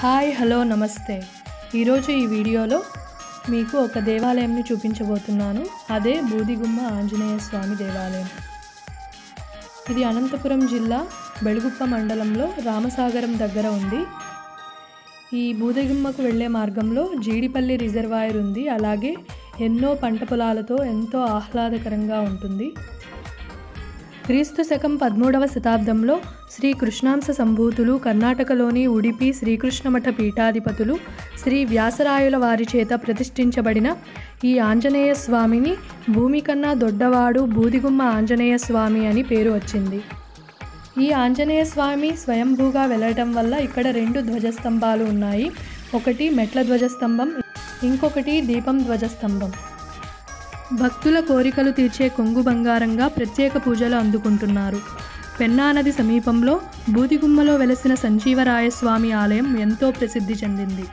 hi hello నమస్తే ఈరోజు ఈ వీడియోలో మీకు ఒక దేవాలయంని చూపించబోతున్నాను అదే బూదిగుమ్మ ఆంజనేయ స్వామి దేవాలయం ఇది అనంతపురం జిల్లా బెలుగుప్ప మండలంలో రామసాగరం దగ్గర ఉంది ఈ బూదిగుమ్మకు వెళ్ళే మార్గంలో జీడిపల్లి రిజర్వాయర్ ఉంది అలాగే ఎన్నో పంట పొలాలతో ఎంతో ఆహ్లాదకరంగా ఉంటుంది క్రీస్తు శకం పదమూడవ శతాబ్దంలో శ్రీ కృష్ణాంశ సంభూతులు కర్ణాటకలోని ఉడిపి శ్రీకృష్ణమఠ పీఠాధిపతులు శ్రీ వ్యాసరాయుల వారి చేత ప్రతిష్ఠించబడిన ఈ ఆంజనేయ స్వామిని భూమి కన్నా దొడ్డవాడు బూదిగుమ్మ ఆంజనేయ స్వామి అని పేరు వచ్చింది ఈ ఆంజనేయ స్వామి స్వయంభూగా వెళ్ళటం వల్ల ఇక్కడ రెండు ధ్వజస్తంభాలు ఉన్నాయి ఒకటి మెట్ల ధ్వజస్తంభం ఇంకొకటి దీపం ధ్వజస్తంభం భక్తుల కోరికలు తీర్చే కొంగు బంగారంగా ప్రత్యేక పూజలు అందుకుంటున్నారు పెన్నా నది సమీపంలో బూదిగుమ్మలో వెలసిన సంజీవరాయస్వామి ఆలయం ఎంతో ప్రసిద్ధి చెందింది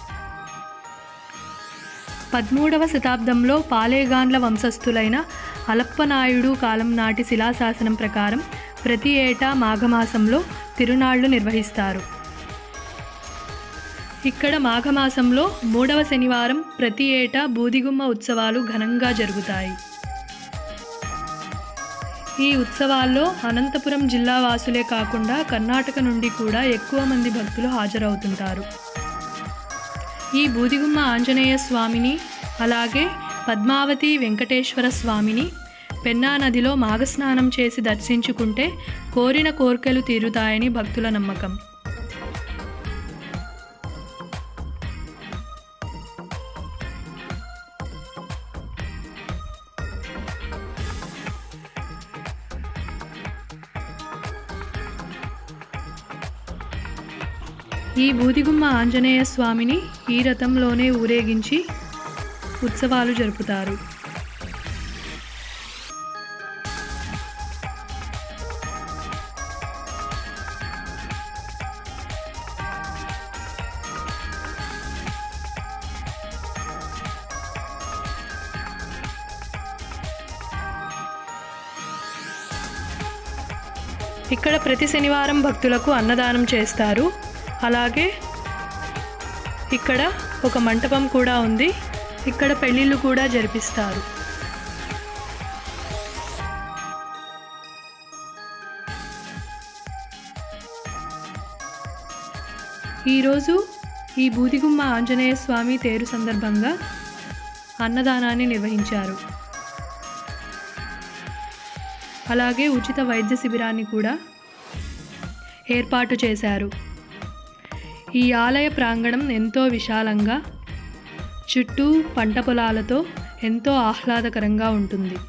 పదమూడవ శతాబ్దంలో పాలేగాండ్ల వంశస్థులైన అలప్పనాయుడు కాలం నాటి శిలాశాసనం ప్రకారం ప్రతి ఏటా మాఘమాసంలో తిరునాళ్లు నిర్వహిస్తారు ఇక్కడ మాఘమాసంలో మూడవ శనివారం ప్రతి ఏటా బూదిగుమ్మ ఉత్సవాలు ఘనంగా జరుగుతాయి ఈ ఉత్సవాల్లో అనంతపురం జిల్లా వాసులే కాకుండా కర్ణాటక నుండి కూడా ఎక్కువ మంది భక్తులు హాజరవుతుంటారు ఈ బూదిగుమ్మ ఆంజనేయ స్వామిని అలాగే పద్మావతి వెంకటేశ్వర స్వామిని పెన్నా నదిలో మాఘస్నానం చేసి దర్శించుకుంటే కోరిన కోర్కెలు తీరుతాయని భక్తుల నమ్మకం ఈ బూదిగుమ్మ ఆంజనేయ స్వామిని ఈ రథంలోనే ఊరేగించి ఉత్సవాలు జరుపుతారు ఇక్కడ ప్రతి శనివారం భక్తులకు అన్నదానం చేస్తారు అలాగే ఇక్కడ ఒక మంటపం కూడా ఉంది ఇక్కడ పెళ్ళిళ్ళు కూడా జరిపిస్తారు ఈరోజు ఈ బూదిగుమ్మ ఆంజనేయ స్వామి తేరు సందర్భంగా అన్నదానాన్ని నిర్వహించారు అలాగే ఉచిత వైద్య శిబిరాన్ని కూడా ఏర్పాటు చేశారు ఈ ఆలయ ప్రాంగణం ఎంతో విశాలంగా చుట్టూ పంట పొలాలతో ఎంతో ఆహ్లాదకరంగా ఉంటుంది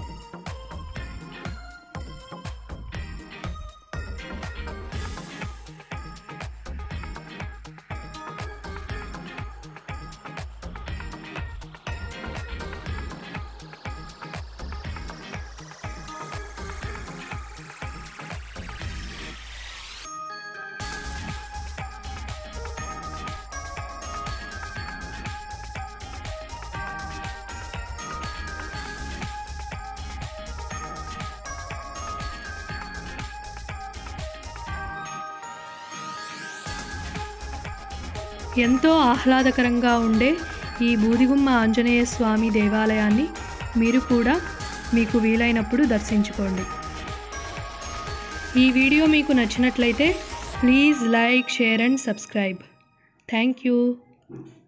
ఎంతో ఆహ్లాదకరంగా ఉండే ఈ బూదిగుమ్మ ఆంజనేయ స్వామి దేవాలయాన్ని మీరు కూడా మీకు వీలైనప్పుడు దర్శించుకోండి ఈ వీడియో మీకు నచ్చినట్లయితే please like share and subscribe thank you